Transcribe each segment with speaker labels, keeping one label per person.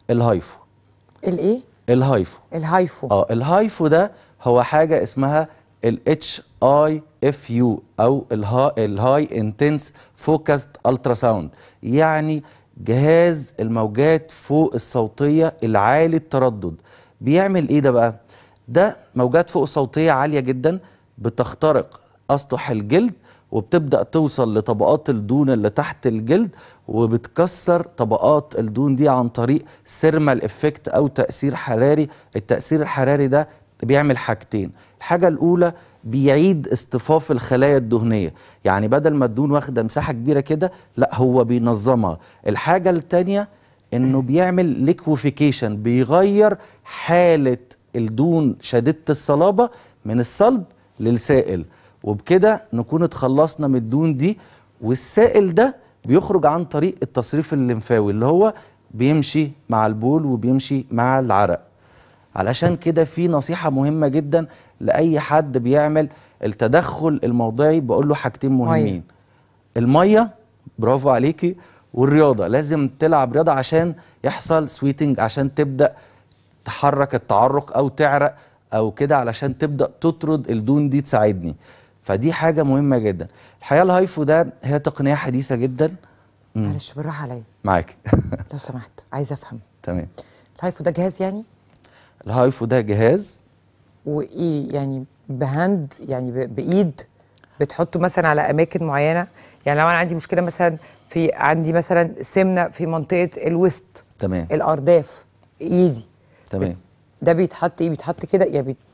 Speaker 1: الهايفو
Speaker 2: الايه
Speaker 1: الهايفو
Speaker 2: الهايفو
Speaker 1: اه الهايفو ده هو حاجه اسمها الاتش اي اف يو او الهاي انتنس فوكسد الترا ساوند يعني جهاز الموجات فوق الصوتيه العالي التردد بيعمل ايه ده بقى ده موجات فوق الصوتيه عاليه جدا بتخترق اسطح الجلد وبتبدا توصل لطبقات الدهون اللي تحت الجلد وبتكسر طبقات الدهون دي عن طريق سيرمال افكت او تاثير حراري التاثير الحراري ده بيعمل حاجتين الحاجه الاولى بيعيد اصطفاف الخلايا الدهنيه يعني بدل ما الدهون واخده مساحه كبيره كده لا هو بينظمها الحاجه الثانيه انه بيعمل ليكوفيكيشن بيغير حاله الدهون شديده الصلابه من الصلب للسائل وبكده نكون اتخلصنا من الدهون دي والسائل ده بيخرج عن طريق التصريف الليمفاوي اللي هو بيمشي مع البول وبيمشي مع العرق علشان كده في نصيحة مهمة جدا لأي حد بيعمل التدخل الموضعي بقول له حاجتين مهمين المية برافو عليكي والرياضة لازم تلعب رياضة عشان يحصل سويتنج عشان تبدأ تحرك التعرق أو تعرق أو كده علشان تبدأ تطرد الدهون دي تساعدني فدي حاجة مهمة جدا الحقيقة الهايفو ده هي تقنية حديثة جدا مم.
Speaker 2: معلش بالراحه عليا
Speaker 1: معاك
Speaker 2: لو سمحت عايزه افهم
Speaker 1: تمام
Speaker 2: الهايفو ده جهاز يعني
Speaker 1: الهايفو ده جهاز
Speaker 2: وايه يعني بهاند يعني ب- بايد بتحطه مثلا على اماكن معينه يعني لو انا عندي مشكله مثلا في عندي مثلا سمنه في منطقه الوسط
Speaker 1: تمام
Speaker 2: الارداف ايدي
Speaker 1: تمام
Speaker 2: ده بيتحط ايه بيتحط كده يا بيت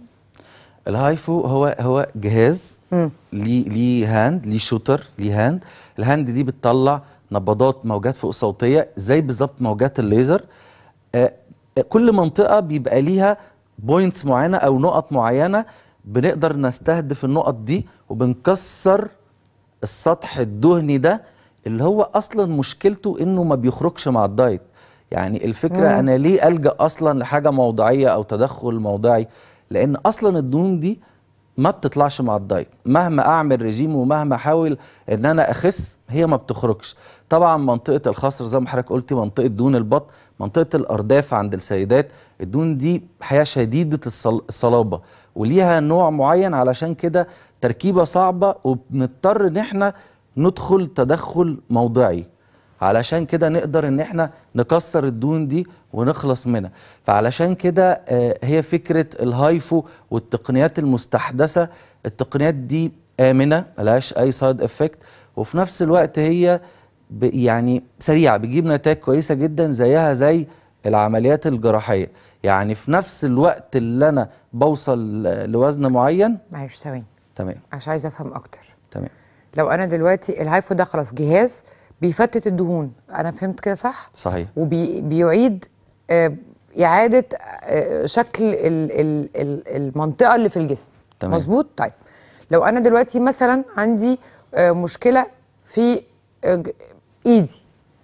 Speaker 1: الهايفو هو هو جهاز
Speaker 2: مم.
Speaker 1: ليه ليه هاند ليه شوتر ليه هاند الهاند دي بتطلع نبضات موجات فوق صوتيه زي بالظبط موجات الليزر آه كل منطقه بيبقى ليها بوينتس معينه او نقط معينه بنقدر نستهدف النقط دي وبنكسر السطح الدهني ده اللي هو اصلا مشكلته انه ما بيخرجش مع الدايت يعني الفكره
Speaker 2: مم.
Speaker 1: انا ليه الجا اصلا لحاجه موضعيه او تدخل موضعي لان اصلا الدهون دي ما بتطلعش مع الدايت مهما اعمل رجيم ومهما احاول ان انا اخس هي ما بتخرجش طبعا منطقه الخصر زي ما حضرتك قلتي منطقه دهون البطن منطقه الارداف عند السيدات الدهون دي حقيقه شديده الصل- الصلابه وليها نوع معين علشان كده تركيبه صعبه وبنضطر ان احنا ندخل تدخل موضعي علشان كده نقدر ان احنا نكسر الدهون دي ونخلص منها فعلشان كده آه، هي فكرة الهايفو والتقنيات المستحدثة التقنيات دي آمنة ملهاش أي سايد افكت وفي نفس الوقت هي ب- يعني سريعة بتجيب نتائج كويسة جدا زيها زي العمليات الجراحية يعني في نفس الوقت اللي أنا بوصل ل- لوزن معين
Speaker 2: معلش ثواني
Speaker 1: تمام
Speaker 2: عشان عايزه افهم اكتر
Speaker 1: تمام
Speaker 2: لو انا دلوقتي الهايفو ده خلاص جهاز بيفتت الدهون انا فهمت كده صح
Speaker 1: صحيح
Speaker 2: وبيعيد اعاده آه، شكل ال ال ال المنطقه اللي في الجسم
Speaker 1: تمام.
Speaker 2: مظبوط طيب لو انا دلوقتي مثلا عندي آه، مشكله في آه، ج- ايدي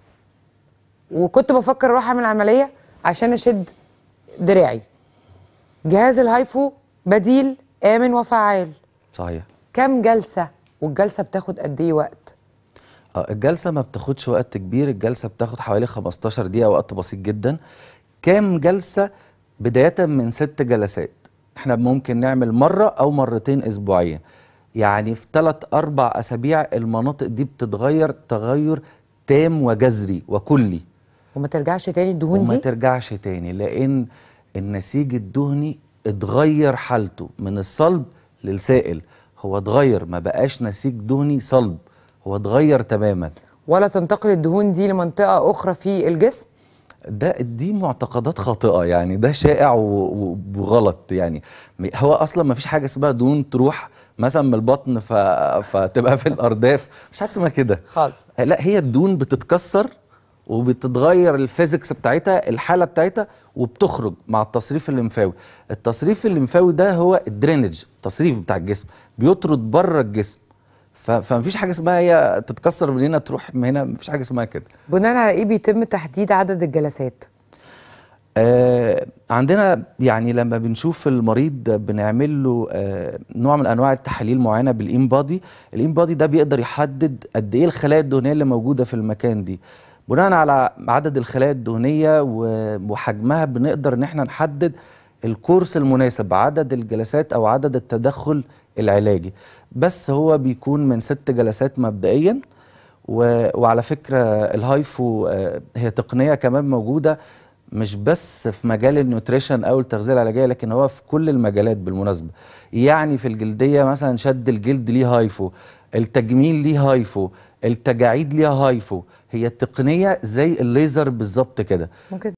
Speaker 2: وكنت بفكر اروح اعمل عمليه عشان اشد دراعي جهاز الهايفو بديل امن وفعال
Speaker 1: صحيح
Speaker 2: كم جلسه والجلسه بتاخد قد ايه وقت
Speaker 1: اه الجلسة ما بتاخدش وقت كبير الجلسة بتاخد حوالي 15 دقيقة وقت بسيط جدا كام جلسة بداية من ست جلسات احنا ممكن نعمل مرة أو مرتين أسبوعيا يعني في ثلاث أربع أسابيع المناطق دي بتتغير تغير تام وجذري وكلي
Speaker 2: وما ترجعش تاني الدهون
Speaker 1: وما
Speaker 2: دي
Speaker 1: ترجعش تاني لأن النسيج الدهني اتغير حالته من الصلب للسائل هو اتغير ما بقاش نسيج دهني صلب هو اتغير تماما
Speaker 2: ولا تنتقل الدهون دي لمنطقه اخرى في الجسم
Speaker 1: ده دي معتقدات خاطئه يعني ده شائع و- و- وغلط يعني م- هو اصلا ما فيش حاجه اسمها دهون تروح مثلا من البطن ف... فتبقى في الارداف مش حاجه اسمها كده
Speaker 2: خالص
Speaker 1: لا هي الدهون بتتكسر وبتتغير الفيزيكس بتاعتها الحاله بتاعتها وبتخرج مع التصريف الليمفاوي التصريف الليمفاوي ده هو الدرينج التصريف بتاع الجسم بيطرد بره الجسم ف... فمفيش حاجه اسمها هي تتكسر من هنا تروح من هنا مفيش حاجه اسمها كده
Speaker 2: بناء على ايه بيتم تحديد عدد الجلسات
Speaker 1: آه عندنا يعني لما بنشوف المريض بنعمل له آه نوع من انواع التحاليل معينه بالإيم بادي الإيم بادي ده بيقدر يحدد قد ايه الخلايا الدهنيه اللي موجوده في المكان دي بناء على عدد الخلايا الدهنيه و- وحجمها بنقدر ان احنا نحدد الكورس المناسب عدد الجلسات او عدد التدخل العلاجي بس هو بيكون من ست جلسات مبدئيا و... وعلى فكره الهايفو آه، هي تقنيه كمان موجوده مش بس في مجال النيوتريشن او التغذيه العلاجيه لكن هو في كل المجالات بالمناسبه يعني في الجلديه مثلا شد الجلد ليه هايفو التجميل ليه هايفو التجاعيد ليها هايفو هي التقنيه زي الليزر بالظبط كده
Speaker 2: ممكن